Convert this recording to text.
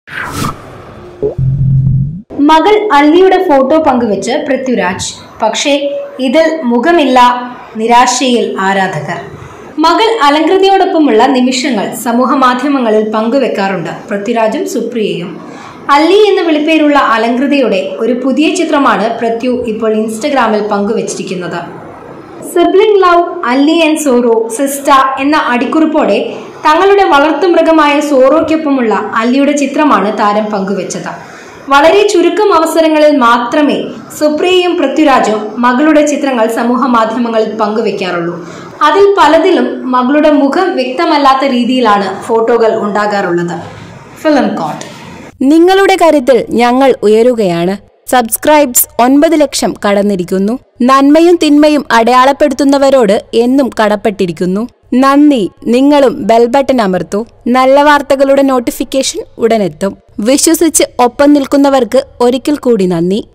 മകൾ അല്ലിയുടെ ഫോട്ടോ പങ്കുവെച്ച് പൃഥ്വിരാജ് പക്ഷേ ഇതിൽ മുഖമില്ല നിരാശയിൽ ആരാധകർ മകൾ അലങ്കൃതിയോടൊപ്പമുള്ള നിമിഷങ്ങൾ സമൂഹ മാധ്യമങ്ങളിൽ പങ്കുവെക്കാറുണ്ട് പൃഥ്വിരാജും സുപ്രിയയും അല്ലി എന്ന വിളിപ്പേരുള്ള അലങ്കൃതയുടെ ഒരു പുതിയ ചിത്രമാണ് പൃഥ്വി ഇപ്പോൾ ഇൻസ്റ്റഗ്രാമിൽ പങ്കുവച്ചിരിക്കുന്നത് സിബ്ലിംഗ് ലവ് അല്ലി ആൻഡ് സോറോ സിസ്റ്റ എന്ന അടിക്കുറിപ്പോടെ തങ്ങളുടെ വളർത്തുമൃഗമായ സോറോയ്ക്കൊപ്പമുള്ള അല്ലിയുടെ ചിത്രമാണ് താരം പങ്കുവച്ചത് വളരെ ചുരുക്കം അവസരങ്ങളിൽ മാത്രമേ സുപ്രിയയും പൃഥ്വിരാജും മകളുടെ ചിത്രങ്ങൾ സമൂഹ മാധ്യമങ്ങളിൽ പങ്കുവെക്കാറുള്ളൂ അതിൽ പലതിലും മകളുടെ മുഖം വ്യക്തമല്ലാത്ത രീതിയിലാണ് ഫോട്ടോകൾ ഉണ്ടാകാറുള്ളത് ഫിലിം കോട്ട് നിങ്ങളുടെ കരുത്തിൽ ഞങ്ങൾ ഉയരുകയാണ് സബ്സ്ക്രൈബ്സ് ഒൻപത് ലക്ഷം കടന്നിരിക്കുന്നു നന്മയും തിന്മയും അടയാളപ്പെടുത്തുന്നവരോട് എന്നും കടപ്പെട്ടിരിക്കുന്നു നന്ദി നിങ്ങളും ബെൽ ബട്ടൺ അമർത്തൂ നല്ല വാർത്തകളുടെ നോട്ടിഫിക്കേഷൻ ഉടനെത്തും വിശ്വസിച്ച് ഒപ്പം നിൽക്കുന്നവർക്ക് ഒരിക്കൽ കൂടി നന്ദി